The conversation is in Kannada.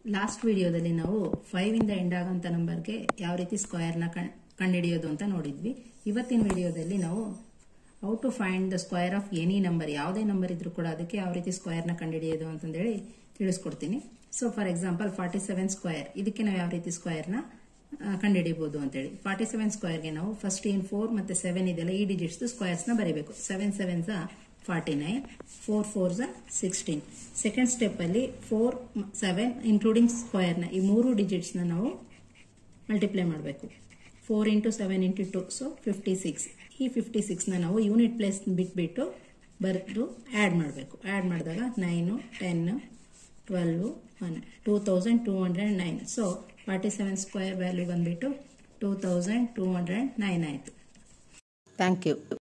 ಲಾಸ್ಟ್ ವಿಡಿಯೋದಲ್ಲಿ ನಾವು ಫೈವ್ ಇಂದ ಎಂಡ್ ಆಗೋಂಥ ನಂಬರ್ಗೆ ಯಾವ ರೀತಿ ಸ್ಕ್ವೇರ್ನ ಕಣ್ ಕಂಡುಹಿಡಿಯೋದು ಅಂತ ನೋಡಿದ್ವಿ ಇವತ್ತಿನ ವಿಡಿಯೋದಲ್ಲಿ ನಾವು how to find the square of any number ಯಾವುದೇ ನಂಬರ್ ಇದ್ರೂ ಕೂಡ ಅದಕ್ಕೆ ಯಾವ ರೀತಿ ಸ್ಕ್ವೇರ್ನ ಕಂಡುಹಿಡಿಯೋದು ಅಂತಂದೇಳಿ ತಿಳಿಸ್ಕೊಡ್ತೀನಿ so for example forty seven square ಇದಕ್ಕೆ ನಾವು ಯಾವ ರೀತಿ ಸ್ಕ್ವೇರ್ನ ಕಂಡುಹಿಡಿಬಹುದು ಅಂತೇಳಿ ಫಾರ್ಟಿ ಸೆವೆನ್ ಸ್ಕ್ವೇರ್ಗೆ ನಾವು ಫಸ್ಟ್ ಏನ್ ಫೋರ್ ಮತ್ತೆ ಸೆವೆನ್ ಇದೆಲ್ಲ ಈ ಡಿಜಿಟ್ಸ್ ಸ್ಕ್ವೇರ್ಸ್ನ ಬರೀಬೇಕು ಸೆವೆನ್ ಸೆವೆನ್ಸ ಫಾರ್ಟಿ ನೈನ್ ಫೋರ್ ಫೋರ್ಸ ಸಿಕ್ಸ್ಟೀನ್ ಸೆಕೆಂಡ್ ಸ್ಟೆಪ್ಪಲ್ಲಿ ಫೋರ್ ಸೆವೆನ್ ಇನ್ಕ್ಲೂಡಿಂಗ್ ಸ್ಕ್ವೇರ್ನ ಈ ಮೂರು ಡಿಜಿಟ್ಸ್ನ ನಾವು ಮಲ್ಟಿಪ್ಲೈ ಮಾಡಬೇಕು four into seven into two so fifty six ಈ ಫಿಫ್ಟಿ ಸಿಕ್ಸ್ನ ನಾವು ಯೂನಿಟ್ ಪ್ಲೇಸ್ ಬಿಟ್ಬಿಟ್ಟು ಬರೆದು ಆ್ಯಡ್ ಮಾಡಬೇಕು ಆ್ಯಡ್ ಮಾಡಿದಾಗ nine ten twelve one two thousand two hundred nine so forty seven square value ಬಂದುಬಿಟ್ಟು two thousand two hundred nine ಆಯಿತು ಥ್ಯಾಂಕ್ ಯು